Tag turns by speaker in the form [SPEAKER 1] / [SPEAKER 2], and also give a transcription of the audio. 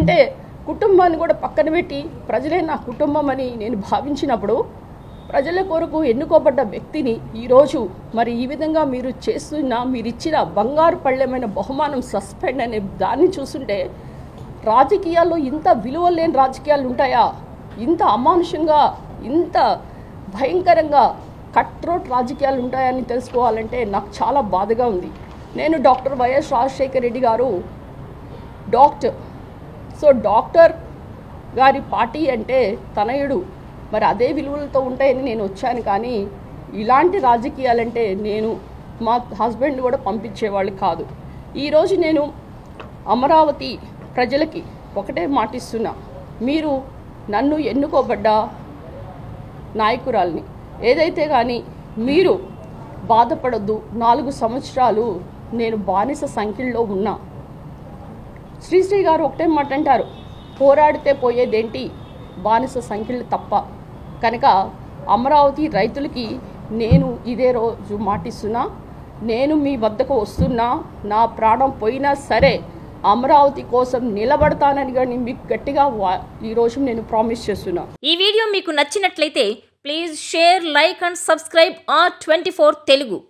[SPEAKER 1] అంటే కుటుంబాన్ని కూడా పక్కన పెట్టి ప్రజలే నా కుటుంబం అని నేను భావించినప్పుడు ప్రజల కొరకు ఎన్నుకోబడ్డ వ్యక్తిని ఈరోజు మరి ఈ విధంగా మీరు చేస్తున్న మీరు ఇచ్చిన బంగారు పళ్ళెమైన బహుమానం సస్పెండ్ అనే దాన్ని చూస్తుంటే రాజకీయాల్లో ఇంత విలువ లేని రాజకీయాలు ఉంటాయా ఇంత అమానుషంగా ఇంత భయంకరంగా కట్ రోట్ రాజకీయాలు ఉంటాయని తెలుసుకోవాలంటే నాకు చాలా బాధగా ఉంది నేను doctor YS Rajasekhara Reddy garu doctor so doctor గారి పార్టీ అంటే తనయుడు మరి అదే విలువలతో ఉంటాయని నేను వచ్చాను కానీ ఇలాంటి రాజకీయాలంటే నేను మా హస్బెండ్ కూడా పంపించేవాళ్ళు కాదు ఈరోజు నేను అమరావతి ప్రజలకి ఒకటే మాటిస్తున్నా మీరు నన్ను ఎన్నుకోబడ్డ నాయకురాల్ని ఏదైతే కానీ మీరు బాధపడొద్దు నాలుగు సంవత్సరాలు నేను బానిస సంఖ్యలో ఉన్నా శ్రీశ్రీ గారు ఒకటే మాట అంటారు పోరాడితే పోయేదేంటి బానిస సంఖ్యలు తప్ప కనుక అమరావతి రైతులకి నేను ఇదే రోజు మాటిస్తున్నా నేను మీ వద్దకు వస్తున్నా నా ప్రాణం పోయినా సరే అమరావతి కోసం నిలబడతానని కానీ మీకు గట్టిగా వా- ఈరోజు నేను ప్రామిస్ చేస్తున్నా
[SPEAKER 2] ఈ వీడియో మీకు నచ్చినట్లయితే please share like and subscribe R twenty Telugu